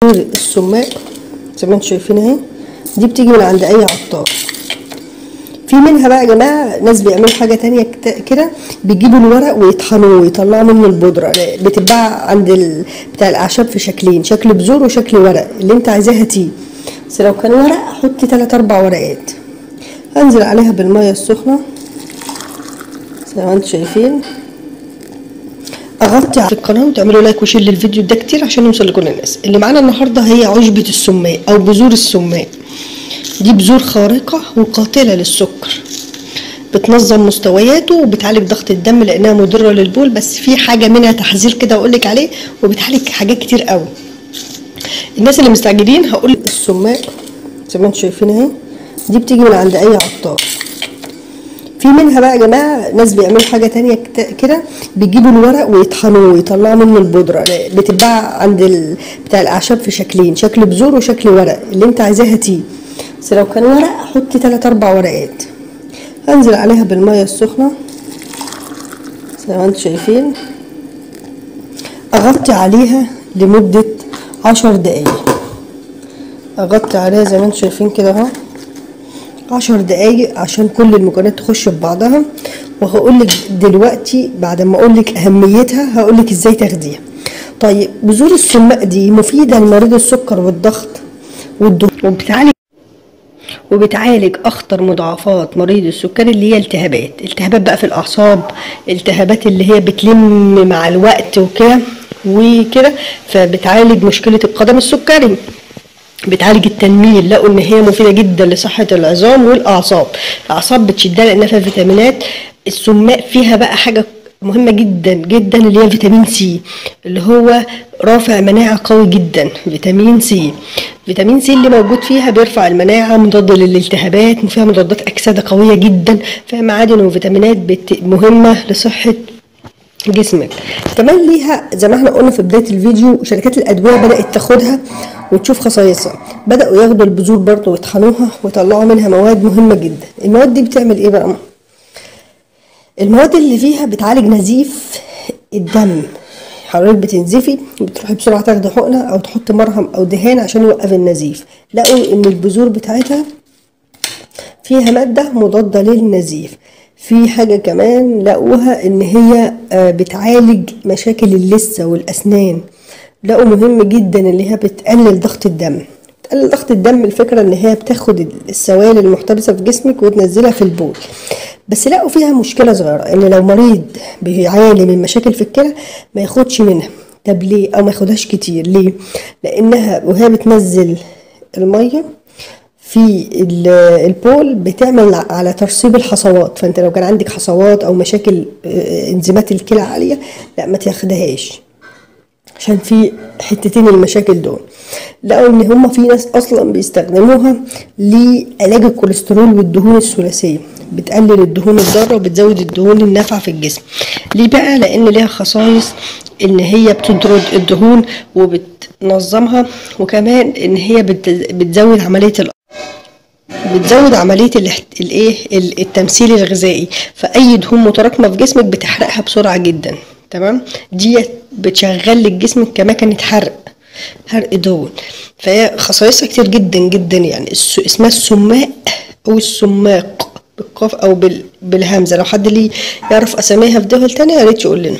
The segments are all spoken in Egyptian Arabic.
السماق زي ما انتم شايفين اهي دي بتيجي من عند اي عطار في منها بقى يا جماعه ناس بيعملوا حاجه تانية كت- كده بيجيبوا الورق ويطحنوه ويطلعوا منه البودره بتتباع عند ال... بتاع الاعشاب في شكلين شكل بذور وشكل ورق اللي انت عايزاه هاتيه بس لو كان ورق حطي تلات اربع ورقات هنزل عليها بالميه السخنه زي ما انتم شايفين اغطي على القناه وتعملوا لايك وشير للفيديو ده كتير عشان يوصل لكل الناس اللي معانا النهارده هي عشبه السماق او بذور السماق دي بذور خارقه وقاتله للسكر بتنظم مستوياته وبتعالج ضغط الدم لانها مضره للبول بس في حاجه منها تحذير كده اقول لك عليه وبتعالج حاجات كتير قوي الناس اللي مستعجلين هقول السماق زي ما انتم شايفين اهي دي بتيجي من عند اي عطار في منها بقى يا جماعه ناس بيعملوا حاجه تانية كت- كده بيجيبوا الورق ويطحنوه ويطلعوا منه البودره بتتباع عند ال... بتاع الاعشاب في شكلين شكل بذور وشكل ورق اللي انت عايزاه هاتيه بس لو كان ورق حطي تلات اربع ورقات هنزل عليها بالميه السخنه زي ما انتم شايفين اغطي عليها لمده عشر دقايق اغطي عليها زي ما انتم شايفين كده اهو عشر دقايق عشان كل المكونات تخش في بعضها وهقولك دلوقتي بعد ما اقولك اهميتها هقولك ازاي تاخديها طيب بذور السماق دي مفيدة لمريض السكر والضغط والدهون وبتعالج وبتعالج اخطر مضاعفات مريض السكري اللي هي التهابات التهابات بقى في الاعصاب التهابات اللي هي بتلم مع الوقت وكده وكده فبتعالج مشكله القدم السكري بتعالج التنميل لقوا ان هي مفيده جدا لصحه العظام والاعصاب الاعصاب بتشدها لانها فيها فيتامينات السماق فيها بقى حاجه مهمه جدا جدا اللي هي فيتامين سي اللي هو رافع مناعه قوي جدا فيتامين سي فيتامين سي اللي موجود فيها بيرفع المناعه مضاد للالتهابات وفيها مضادات اكسده قويه جدا فيها معادن وفيتامينات بت- مهمه لصحه جسمك كمان ليها زي ما احنا قلنا في بدايه الفيديو شركات الادويه بدات تاخدها وتشوف خصائصها بداوا ياخدوا البذور برضه ويطحنوها ويطلعوا منها مواد مهمه جدا المواد دي بتعمل ايه بقى المواد اللي فيها بتعالج نزيف الدم حضرتك بتنزفي بتروحي بسرعه تاخدي حقنه او تحطي مرهم او دهان عشان يوقف النزيف لقوا ان البذور بتاعتها فيها مادة مضادة للنزيف في حاجة كمان لقوها ان هي آه، بتعالج مشاكل اللثة والاسنان لقوا مهم جدا اللي هي بتقلل ضغط الدم بتقلل ضغط الدم الفكرة ان هي بتاخد السوائل المحتبسة في جسمك وتنزلها في البول بس لقوا فيها مشكلة صغيرة ان لو مريض بيعاني من مشاكل في الكلى ما ياخدش منها طب ليه او ما ياخدهاش كتير ليه لانها وهي بتنزل الميه في ال- البول بتعمل على ترسيب الحصوات فانت لو كان عندك حصوات او مشاكل آه، انزيمات الكلى عاليه لا ما تاخدهاش عشان في حتتين المشاكل دول لقوا ان هما في ناس اصلا بيستخدموها لعلاج الكوليسترول والدهون الثلاثيه بتقلل الدهون الضاره وبتزود الدهون النافعه في الجسم ليه بقى لان ليها خصائص ان هي بتطرد الدهون وبتنظمها وكمان ان هي بت- بتزود عمليه ال بتزود عمليه الاحت- الايه ال- التمثيل الغذائي فاي دهون متراكمه في جسمك بتحرقها بسرعه جدا تمام دي بتشغل لك جسمك كمكنه حرق حرق دهون فهي خصائصها كتير جدا جدا يعني الس- اسمها السماق او السماق بالقاف او بال- بالهمزه لو حد ليه يعرف اساميها في دول تانية يا ريت يقول لنا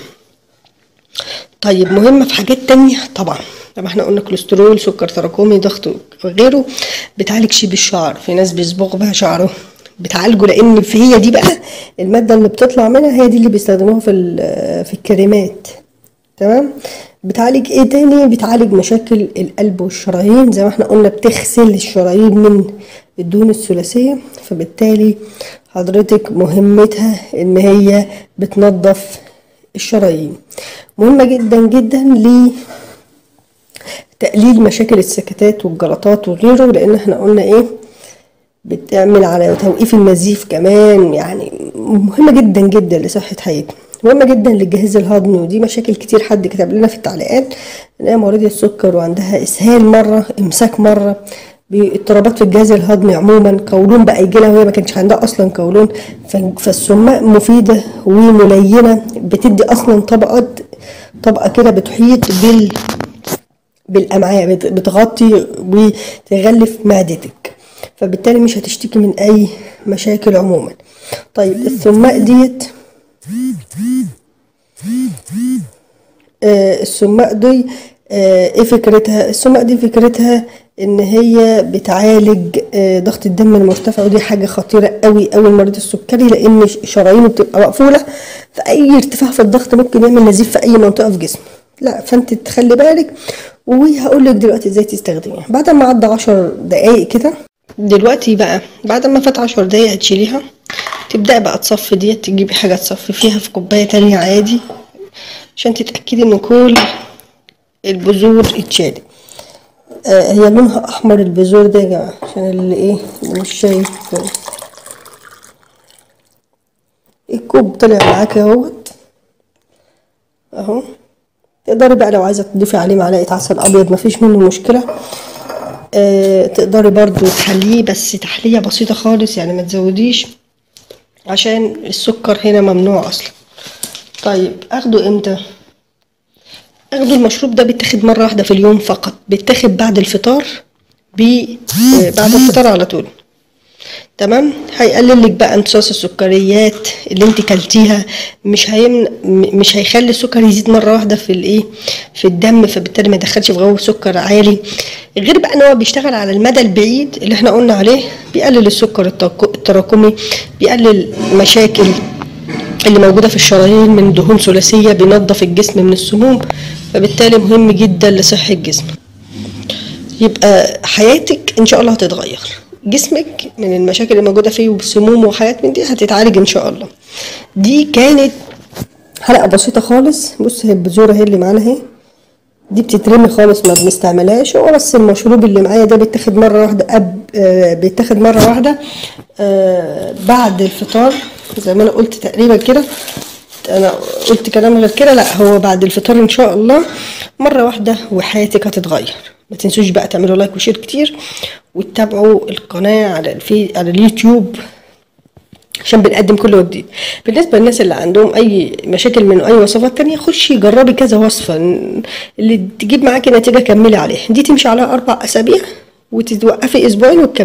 طيب مهمة في حاجات تانية طبعا طبعا احنا قلنا كوليسترول سكر تراكمي ضغط وغيره بتعالج شيب الشعر في ناس بيصبغوا بها شعره بتعالجه لان في هي دي بقى المادة اللي بتطلع منها هي دي اللي بيستخدموها في ال- في الكريمات تمام بتعالج ايه تاني بتعالج مشاكل القلب والشرايين زي ما احنا قلنا بتغسل الشرايين من الدهون الثلاثية فبالتالي حضرتك مهمتها ان هي بتنظف الشرايين مهمة جدا جدا لتقليل مشاكل السكتات والجلطات وغيره لان احنا قلنا ايه بتعمل على توقيف النزيف كمان يعني مهمة جدا جدا لصحة حياتنا مهمة جدا للجهاز الهضمي ودي مشاكل كتير حد كتب لنا في التعليقات ان هي مريضة السكر وعندها اسهال مرة امساك مرة باضطرابات في الجهاز الهضمي عموما قولون بقى يجي لها وهي ما كانش عندها اصلا قولون ف- فالسماء مفيدة وملينة بتدي اصلا طبقات طبقة كده بتحيط بال بالامعاء بت- بتغطي وتغلف معدتك فبالتالي مش هتشتكي من اي مشاكل عموما طيب الثماء ديت آه، السماء دي آه، ايه فكرتها السماء دي فكرتها ان هي بتعالج آه، ضغط الدم المرتفع ودي حاجه خطيره قوي قوي لمريض السكري لان ش- شرايينه بتبقى مقفوله فاي ارتفاع في الضغط ممكن يعمل نزيف في اي منطقه في جسمه لا فانت تخلي بالك وهقول لك دلوقتي ازاي تستخدميها بعد ما عدى عشر دقايق كده دلوقتي بقى بعد ما فات عشر دقايق هتشيليها تبدأي بقى تصفي ديت تجيبي حاجة تصفي فيها في كوباية تانية عادي عشان تتأكدي ان كل البذور اتشالت آه هي لونها احمر البذور ده يا جماعة عشان اللي ايه اللي مش شايف الكوب طلع معاكي اهوت اهو تقدري بقى لو عايزة تضيفي عليه معلقة عسل ابيض مفيش منه مشكلة آه تقدري برضو تحليه بس تحلية بسيطة خالص يعني ما تزوديش عشان السكر هنا ممنوع اصلا طيب اخده امتى اخده المشروب ده بيتاخد مره واحده في اليوم فقط بيتاخد بعد الفطار بي آه، بعد الفطار على طول تمام هيقلل لك بقى امتصاص السكريات اللي انت كلتيها مش هيمن م- مش هيخلي السكر يزيد مره واحده في الايه في الدم فبالتالي ما يدخلش في جو سكر عالي غير بقى ان هو بيشتغل على المدى البعيد اللي احنا قلنا عليه بيقلل السكر التراك- التراكمي بيقلل مشاكل اللي موجودة في الشرايين من دهون ثلاثية بينظف الجسم من السموم فبالتالي مهم جدا لصحة الجسم يبقى حياتك ان شاء الله هتتغير جسمك من المشاكل اللي موجودة فيه والسموم وحاجات من دي هتتعالج ان شاء الله دي كانت حلقة بسيطة خالص بص هي البذورة هي اللي معانا اهي دي بتترمي خالص ما بنستعملهاش هو بس المشروب اللي معايا ده بيتاخد مرة واحدة أب آه بيتاخد مرة واحدة آه بعد الفطار زي ما أنا قلت تقريبا كده أنا قلت كلام غير كده لا هو بعد الفطار إن شاء الله مرة واحدة وحياتك هتتغير ما تنسوش بقى تعملوا لايك وشير كتير وتتابعوا القناة على الفي على اليوتيوب عشان بنقدم كل جديد بالنسبة للناس اللي عندهم أي مشاكل من أي وصفات تانية خشي جربي كذا وصفة اللي تجيب معاكي نتيجة كملي عليها دي تمشي عليها أربع أسابيع وتتوقفي أسبوعين وتكملي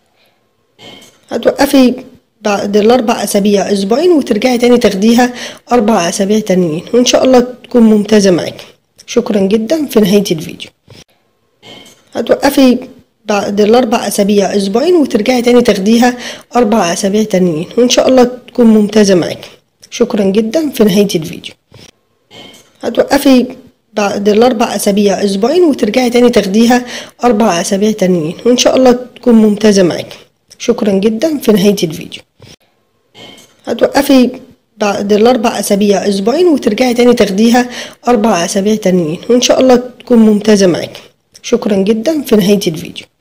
هتوقفي بعد الأربع أسابيع أسبوعين وترجعي تاني تاخديها أربع أسابيع تانيين وإن شاء الله تكون ممتازة معاكي شكرا جدا في نهاية الفيديو هتوقفي بعد الأربع أسابيع أسبوعين وترجعي تاني تاخديها أربع أسابيع تانيين وإن شاء الله تكون ممتازة معاكي شكرا جدا في نهاية الفيديو هتوقفي بعد الأربع أسابيع أسبوعين وترجعي تاني تاخديها أربع أسابيع تانيين وإن شاء الله تكون ممتازة معاكي شكرا جدا في نهاية الفيديو هتوقفي بعد الأربع أسابيع أسبوعين وترجعي تاني تاخديها أربع أسابيع تانيين وإن شاء الله تكون ممتازة معاكي شكرا جدا في نهاية الفيديو